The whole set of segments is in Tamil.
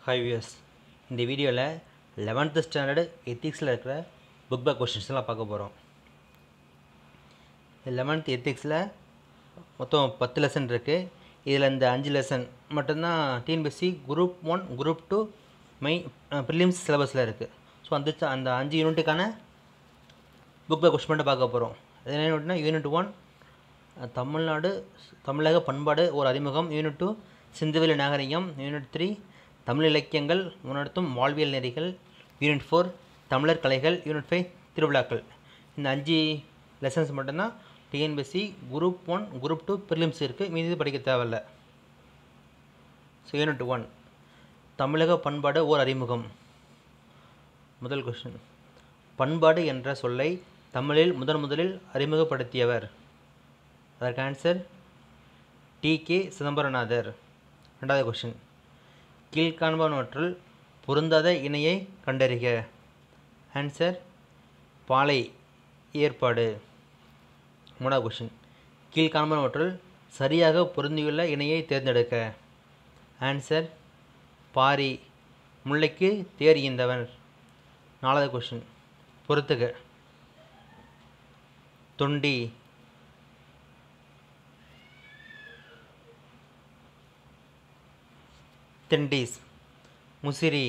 ஹாய் வியூஸ் இந்த வீடியோவில் லெவன்த்து ஸ்டாண்டர்டு எத்திக்ஸில் இருக்கிற புக் பேக் கொஷின்ஸ்லாம் பார்க்க போகிறோம் லெவன்த் எத்திக்ஸில் மொத்தம் பத்து லெசன் இருக்குது இதில் இந்த அஞ்சு லெசன் மட்டும்தான் TNPSC group one group two main prelims சிலபஸில் இருக்குது ஸோ அந்த அந்த அஞ்சு யூனிட்டுக்கான புக் பேக் கொஷின் மட்டும் பார்க்க போகிறோம் அது என்ன யூனிட்னா யூனிட் ஒன் தமிழ்நாடு தமிழக பண்பாடு ஒரு அறிமுகம் யூனிட் டூ சிந்துவெளி நாகரிகம் யூனிட் த்ரீ தமிழ் இலக்கியங்கள் உணர்த்தும் வாழ்வியல் நெறிகள் யூனிட் ஃபோர் தமிழர் கலைகள் யூனிட் ஃபைவ் திருவிழாக்கள் இந்த அஞ்சு லெசன்ஸ் மட்டும்தான் TNPSC group one group two prelims இருக்குது மீதி இது படிக்க தேவையில்ல ஸோ யூனிட் ஒன் தமிழக பண்பாடு ஓர் அறிமுகம் முதல் கொஷின் பண்பாடு என்ற சொல்லை தமிழில் முதன் முதலில் அறிமுகப்படுத்தியவர் அதற்கு ஆன்சர் டி கே சிதம்பரநாதர் ரெண்டாவது கொஷின் கீழ்காண்பனவற்றுள் பொருந்தாத இணையை கண்டறிக ஆன்சர் பாலை ஏற்பாடு மூணாவது கொஷின் கீழ்காண்பனவற்றுள் சரியாக பொருந்தியுள்ள இணையை தேர்ந்தெடுக்க ஆன்சர் பாரி முல்லைக்கு தேர் ஈந்தவன் நாலாவது கொஷின் பொறுத்துக தொண்டி தெண்டீஸ் முசிறி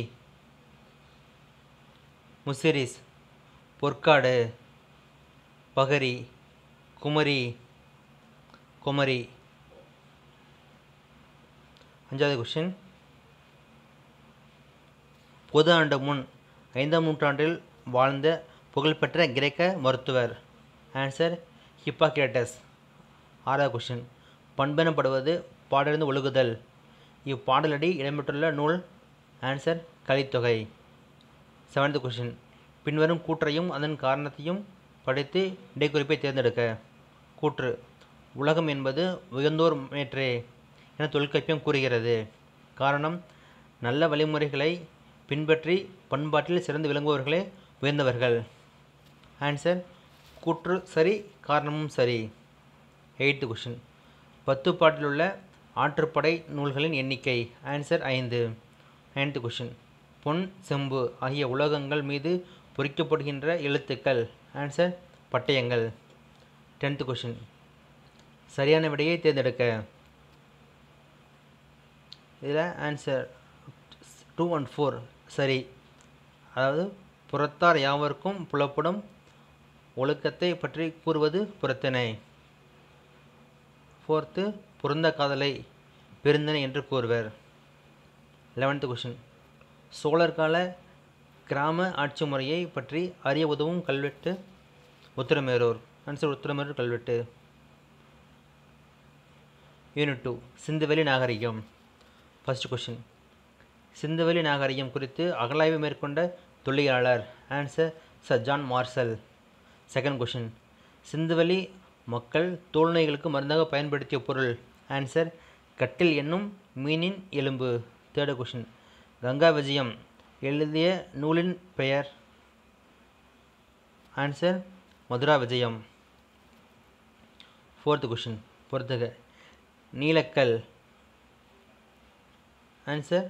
முசிறிஸ் பொற்காடு பகரி குமரி குமரி அஞ்சாவது கொஷின் பொது ஆண்டு முன் ஐந்தாம் நூற்றாண்டில் வாழ்ந்த புகழ்பெற்ற கிரேக்க மருத்துவர் ஆன்சர் ஹிப்பாக்ரேட்டஸ் ஆறாவது கொஷின் பண்பெனப்படுவது பாடலிருந்து ஒழுகுதல் இப்பாடலடி இடம்பெற்றுள்ள நூல் ஆன்சர் கலித்தொகை செவன்த் கொஷின் பின்வரும் கூற்றையும் அதன் காரணத்தையும் படித்து இடைக்குறிப்பை தேர்ந்தெடுக்க கூற்று உலகம் என்பது உயர்ந்தோர் மேற்றே என தொல்காப்பியம் கூறுகிறது காரணம் நல்ல வழிமுறைகளை பின்பற்றி பண்பாட்டில் சிறந்து விளங்குபவர்களே உயர்ந்தவர்கள் ஆன்சர் கூற்று சரி காரணமும் சரி எயித்து கொஷின் பத்து பாட்டிலுள்ள ஆற்றுப்படை நூல்களின் எண்ணிக்கை ஆன்சர் ஐந்து நைன்த்து கொஷின் பொன் செம்பு ஆகிய உலோகங்கள் மீது பொறிக்கப்படுகின்ற எழுத்துக்கள் ஆன்சர் பட்டயங்கள் டென்த்து கொஷின் சரியான விடையை தேர்ந்தெடுக்க இதில் ஆன்சர் டூ அண்ட் ஃபோர் சரி அதாவது புறத்தார் யாவருக்கும் புலப்படும் ஒழுக்கத்தை பற்றி கூறுவது புறத்தினை ஃபோர்த்து பொருந்த காதலை பெருந்தனை என்று கூறுவர் லெவன்த்து கொஷின் சோழர் கால கிராம ஆட்சி முறையை பற்றி அறிய உதவும் கல்வெட்டு உத்திரமேரூர் ஆன்சர் உத்திரமேரூர் கல்வெட்டு யூனிட் டூ சிந்துவெளி நாகரிகம் ஃபர்ஸ்ட் கொஷின் சிந்துவெளி நாகரிகம் குறித்து அகலாய்வு மேற்கொண்ட தொழிலாளர் answer sir John Marshall second question சிந்துவெளி மக்கள் தோல்நோய்களுக்கு மருந்தாக பயன்படுத்திய பொருள் ஆன்சர் கட்டில் என்னும் மீனின் எலும்பு தேர்டு கொஷின் கங்கா விஜயம் எழுதிய நூலின் பெயர் ஆன்சர் மதுரா விஜயம் ஃபோர்த்து கொஷின் பொறுத்துக நீலக்கல் ஆன்சர்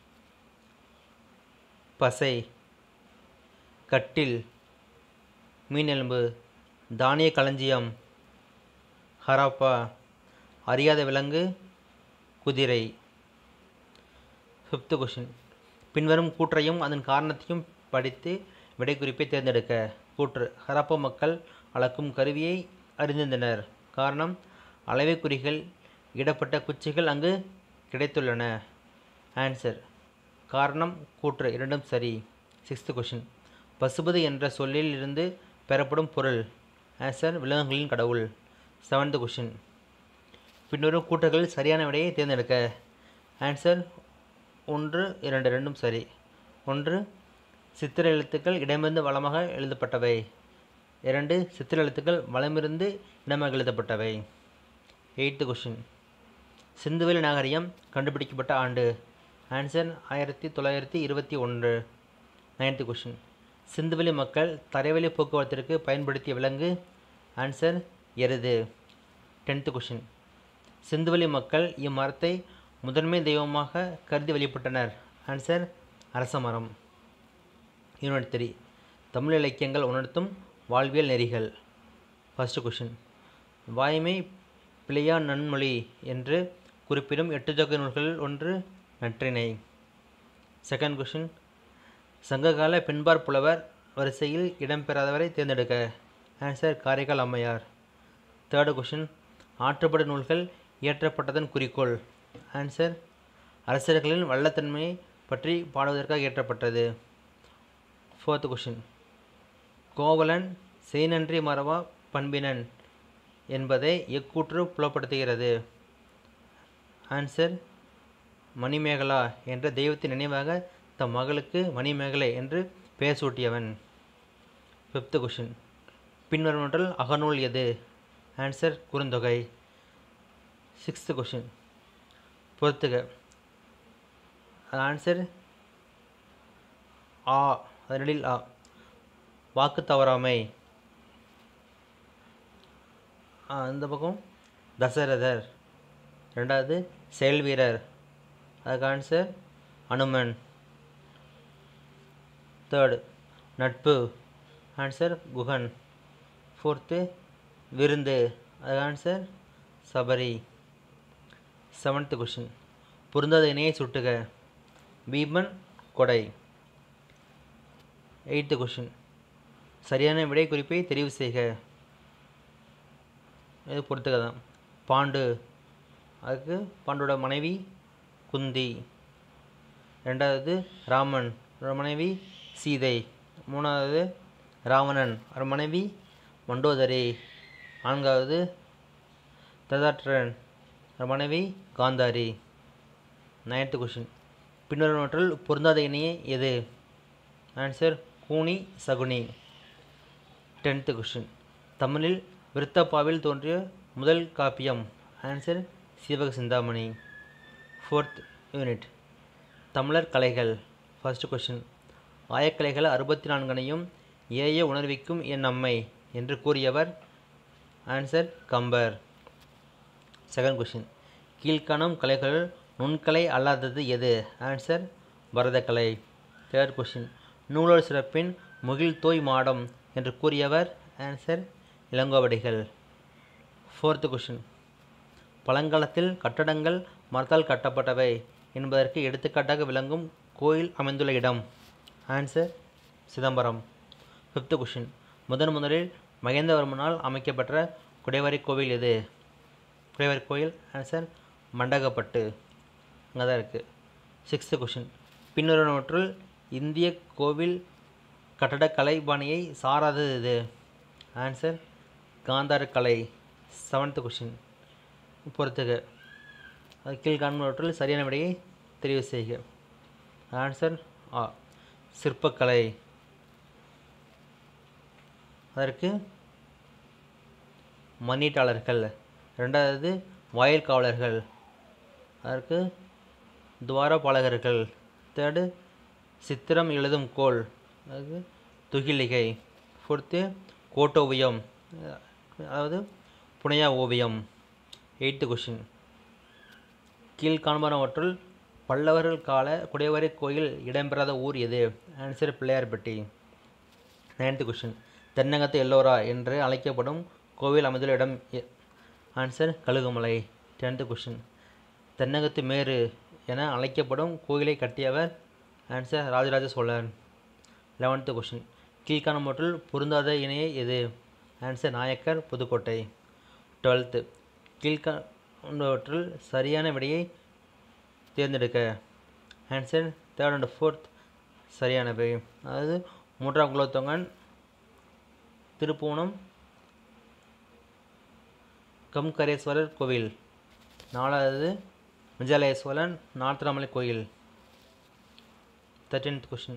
பசை கட்டில் மீன் எலும்பு தானிய களஞ்சியம் ஹராப்பா அறியாத விலங்கு குதிரை ஃபிஃப்த்து கொஷின் பின்வரும் கூற்றையும் அதன் காரணத்தையும் படித்து விடைக்குறிப்பை தேர்ந்தெடுக்க கூற்று ஹரப்பா மக்கள் அளக்கும் கருவியை அறிந்திருந்தனர் காரணம் அளவைக்குறிகள் இடப்பட்ட குச்சிகள் அங்கு கிடைத்துள்ளன ஆன்சர் காரணம் கூற்று இரண்டும் சரி சிக்ஸ்த்து கொஷின் பசுபதி என்ற சொல்லில் இருந்து பெறப்படும் பொருள் ஆன்சர் விலங்குகளின் கடவுள் செவன்த்து கொஷின் பின்வரும் கூற்றுகளில் சரியான விடையை தேர்ந்தெடுக்க ஆன்சர் ஒன்று இரண்டு ரெண்டும் சரி ஒன்று சித்திர எழுத்துக்கள் இடமிருந்து வளமாக எழுதப்பட்டவை இரண்டு சித்திர எழுத்துக்கள் வளமிருந்து இடமாக எழுதப்பட்டவை எயித்து கொஷின் சிந்துவெளி நாகரிகம் கண்டுபிடிக்கப்பட்ட ஆண்டு ஆன்சர் ஆயிரத்தி தொள்ளாயிரத்தி இருபத்தி ஒன்று நைன்த்து கொஷின் சிந்துவெளி மக்கள் தரைவழி போக்குவரத்திற்கு பயன்படுத்திய விலங்கு ஆன்சர் எருது டென்த்து கொஷின் சிந்துவெளி மக்கள் இம்மரத்தை முதன்மை தெய்வமாக கருதி வழிபட்டனர் ஆன்சர் அரசமரம் யூனிட் த்ரீ தமிழ் இலக்கியங்கள் உணர்த்தும் வாழ்வியல் நெறிகள் ஃபஸ்ட்டு கொஷின் வாய்மை பிழையா நன்மொழி என்று குறிப்பிடும் எட்டு தொகை நூல்களில் ஒன்று நற்றிணை செகண்ட் கொஷின் சங்ககால பெண்பார் புலவர் வரிசையில் இடம்பெறாதவரை தேர்ந்தெடுக்க ஆன்சர் காரைக்கால் அம்மையார் தேர்டு கொஷின் ஆற்றுப்படை நூல்கள் இயற்றப்பட்டதன் குறிக்கோள் ஆன்சர் அரசர்களின் வல்லத்தன்மையை பற்றி பாடுவதற்காக இயற்றப்பட்டது ஃபோர்த் கொஷின் கோவலன் செய்நன்றி மறவா பண்பினன் என்பதை எக்கூற்று புலப்படுத்துகிறது ஆன்சர் மணிமேகலா என்ற தெய்வத்தின் நினைவாக தம் மகளுக்கு மணிமேகலை என்று பெயர் சூட்டியவன் ஃபிஃப்த்து கொஷின் பின்வருவனற்றில் அகநூல் எது ஆன்சர் குறுந்தொகை சிக்ஸ்த்து கொஷின் பொறுத்துக ஆன்சர் ஆ அதனில் ஆ வாக்கு தவறாமை ஆ, இந்த பக்கம் தசரதர் ரெண்டாவது செயல் வீரர் அதுக்கு ஆன்சர் அனுமன் தேர்டு நட்பு ஆன்சர் குகன் ஃபோர்த்து விருந்து அது ஆன்சர் சபரி செவன்த்து கொஷின் பொருந்தாத இணையை சுட்டுக பீமன் கொடை எயித்து கொஷின் சரியான விடை குறிப்பை தெரிவு செய்க இது பொறுத்துக்க தான் பாண்டு அதுக்கு பாண்டோட மனைவி குந்தி ரெண்டாவது ராமன் அவரோட மனைவி சீதை மூணாவது ராவணன் அவர் மனைவி மண்டோதரி நான்காவது ததாற்றன் அவர் மனைவி காந்தாரி நைன்த்து கொஷின் பின்வருவனற்றுள் பொருந்தாத இணையே எது ஆன்சர் கூனி சகுனி டென்த்து கொஷின் தமிழில் விருத்தப்பாவில் தோன்றிய முதல் காப்பியம் answer Seevaka Chintamani fourth unit தமிழர் கலைகள் ஃபர்ஸ்ட் கொஷின் ஆயக்கலைகள் அறுபத்தி நான்கனையும் ஏய உணர்விக்கும் என் அம்மை என்று கூறியவர் ஆன்சர் கம்பர் செகண்ட் கொஷின் கீழ்காணும் கலைகள் நுண்கலை அல்லாதது எது ஆன்சர் பரதக்கலை தேர்ட் கொஷின் நூலோர் சிறப்பின் முகில் தோய் மாடம் என்று கூறியவர் ஆன்சர் இளங்கோவடிகள் ஃபோர்த்து கொஷின் பழங்காலத்தில் கட்டடங்கள் மரத்தால் கட்டப்பட்டவை என்பதற்கு எடுத்துக்காட்டாக விளங்கும் கோயில் அமைந்துள்ள இடம் ஆன்சர் சிதம்பரம் ஃபிஃப்த்து கொஷின் முதன் முதலில் மகேந்திரவர்மனால் அமைக்கப்பட்ட குடைவரை கோவில் எது குடைவரை கோயில் ஆன்சர் மண்டகப்பட்டு அங்கே தான் இருக்குது சிக்ஸ்த்து கொஷின் பின்வருவனவற்றுள் இந்திய கோவில் கட்டடக்கலை பாணியை சாராதது இது ஆன்சர் காந்தார கலை செவன்த்து கொஷின் பொறுத்துக அது கீழ்காண்பவற்றில் சரியான விடையை தெரிவு செய்க ஆன்சர் ஆ சிற்பக்கலை அதற்கு மண்ணீட்டாளர்கள் ரெண்டாவது வாயில் காவலர்கள் அதற்கு துவாரபாலகர்கள் தேர்டு சித்திரம் எழுதும் கோல் அதாவது துகிலிகை ஃபோர்த்து கோட்டோவியம் அதாவது புனையா ஓவியம் எயித்து கொஷின் கீழ்காண்பனவற்றுள் பல்லவர்கள் கால குடைவரை கோயில் இடம்பெறாத ஊர் எது ஆன்சர் பிள்ளையார்பட்டி நைன்த்து கொஷின் தென்னகத்து எல்லோரா என்று அழைக்கப்படும் கோவில் அமைந்துள்ள இடம் எ- ஆன்சர் கழுகுமலை டென்த்து கொஷின் தென்னகத்து மேரு என அழைக்கப்படும் கோயிலை கட்டியவர் answer Rajaraja Cholan eleventh question கீழ்காணவற்றுள் பொருந்தாத இணையை எது ஆன்சர் நாயக்கர் புதுக்கோட்டை டுவெல்த்து கீழ்காணவற்றுள் சரியான விடையை தேர்ந்தெடுக்க ஆன்சர் தேர்ட் அண்ட் ஃபோர்த் சரியானவை அதாவது மூன்றாம் குலோத்தங்கன் திருப்பூணம் கம்கரேஸ்வரர் கோவில் நாலாவது விஜயாலய சோழன் நார்த்தராமலை கோயில் தேர்ட்டீன்த் கொஷின்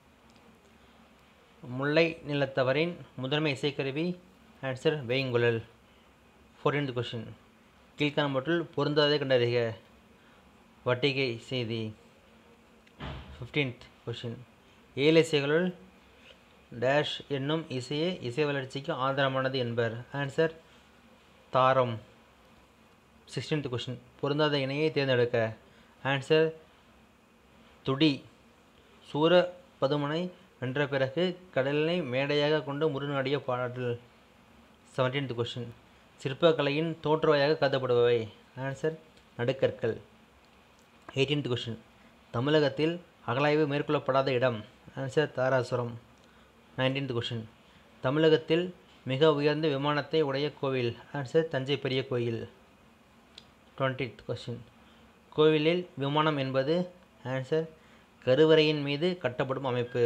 முல்லை நிலத்தவரின் முதன்மை இசைக்கருவி ஆன்சர் வேங்குழல் ஃபோர்டீன்த் கொஷின் கீழ்காணப்பட்டுள் பொருந்தாததை கண்டறிக வட்டிகை செய்தி ஃபிஃப்டீன்த் கொஷின் ஏழு இசைகளுள் டேஷ் என்னும் இசையே இசை வளர்ச்சிக்கு ஆதாரமானது என்பர் ஆன்சர் தாரம் சிக்ஸ்டீன்த் கொஷின் பொருந்தாத இணையை தேர்ந்தெடுக்க ஆன்சர் துடி சூர பதுமனை வென்ற பிறகு கடலினை மேடையாக கொண்டு முருகனாடிய பாடல் செவன்டீன்த் கொஷின் சிற்பக்கலையின் தோற்றுவாயாக கருதப்படுபவை ஆன்சர் நடுக்கற்கள் எயிட்டீன்த் கொஷின் தமிழகத்தில் அகலாய்வு மேற்கொள்ளப்படாத இடம் ஆன்சர் தாராசுரம் நைன்டீன்த் கொஷின் தமிழகத்தில் மிக உயர்ந்த விமானத்தை உடைய கோவில் ஆன்சர் தஞ்சை பெரிய கோயில் டுவெண்ட்டித் கொஷின் கோவிலில் விமானம் என்பது ஆன்சர் கருவறையின் மீது கட்டப்படும் அமைப்பு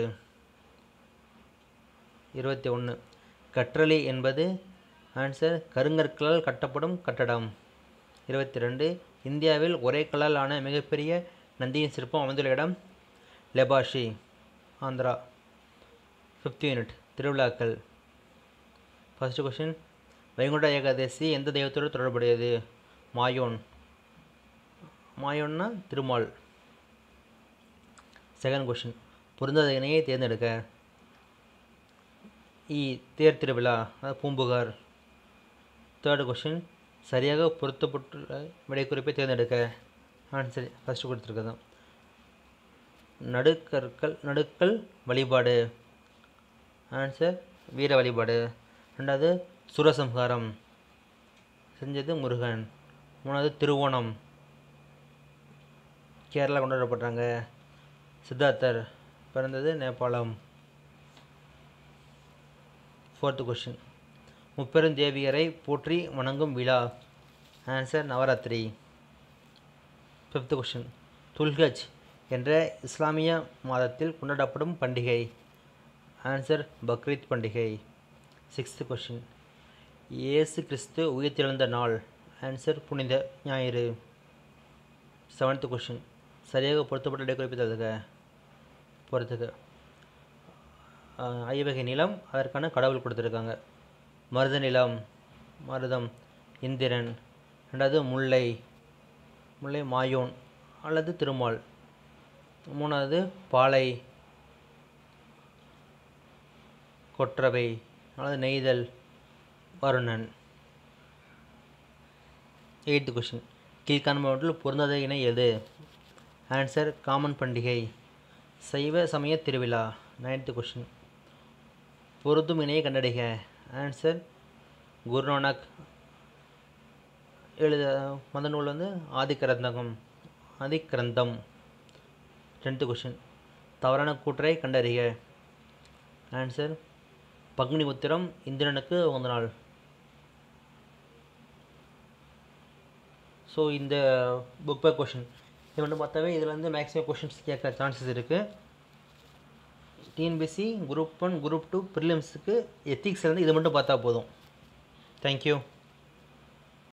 இருபத்தி ஒன்று கற்றளி என்பது ஆன்சர் கருங்கற்களால் கட்டப்படும் கட்டடம் இருபத்தி ரெண்டு இந்தியாவில் ஒரே கல்லால் ஆன மிகப்பெரிய நந்தியின் சிற்பம் அமைந்துள்ள இடம் லெபாஷி ஆந்திரா ஃபிஃப்த் யூனிட் திருவிழாக்கள் ஃபஸ்ட்டு கொஷின் வைகுண்ட ஏகாதசி எந்த தெய்வத்தோடு தொடர்புடையது மாயோன் மாயோன்னா திருமால் செகண்ட் கொஷின் பொருந்தாத இணையை தேர்ந்தெடுக்க இ தேர் திருவிழா அதாவது பூம்புகார் தேர்டு கொஷின் சரியாக பொருத்தப்பட்டுள்ள விடைக்குறிப்பை தேர்ந்தெடுக்க ஆன்சர் ஃபஸ்ட்டு கொடுத்துருக்கதான் நடுக்கற்கள் நடுக்கல் வழிபாடு ஆன்சர் வீர வழிபாடு ரெண்டாவது சூரசம்ஹாரம் செஞ்சது முருகன் மூணாவது திருவோணம் கேரளா கொண்டாடப்படுறாங்க சித்தார்த்தர் பிறந்தது நேபாளம் ஃபோர்த்து கொஷின் முப்பெருந்தேவியரை போற்றி வணங்கும் விழா ஆன்சர் நவராத்திரி ஃபிஃப்த் கொஷின் துல்கஜ் என்ற இஸ்லாமிய மாதத்தில் கொண்டாடப்படும் பண்டிகை ஆன்சர் பக்ரீத் பண்டிகை சிக்ஸ்த் கொஷின் இயேசு கிறிஸ்து உயிர்த்தெழுந்த நாள் ஆன்சர் புனித ஞாயிறு செவன்த் கொஷின் சரியாக பொருத்தப்பட்ட இடைக்குறிப்பு தருக பொறுத்துக்க ஐவகை நிலம் அதற்கான கடவுள் கொடுத்துருக்காங்க மருத நிலம் மருதம் இந்திரன் ரெண்டாவது முல்லை முல்லை மாயோன் அல்லது திருமால் மூணாவது பாலை கொற்றவை அல்லது நெய்தல் வருணன் எயித்து கொஷின் கீழ்காண்பவற்றில் பொருந்தாத இணை எது ஆன்சர் காமன் பண்டிகை சைவ சமய திருவிழா நைன்த்து கொஷின் பொருந்தும் இணையை கண்டறிக ஆன்சர் குருநானக் எழுத மத நூல் வந்து ஆதிக்கிரந்தகம் ஆதிக்கிரந்தம் டென்த்து கொஷின் தவறான கூற்றை கண்டறிக ஆன்சர் பங்குனி உத்திரம் இந்திரனுக்கு உகந்த நாள் ஸோ இந்த புக் பை கொஷின் இது மட்டும் பார்த்தாவே இதில் வந்து மேக்ஸிமம் கொஷின்ஸ் கேட்க சான்சஸ் இருக்குது TNPSC group one group two ப்ரிலிம்ஸுக்கு எத்திக்ஸ் வந்து இது மட்டும் பார்த்தா போதும் தேங்க்யூ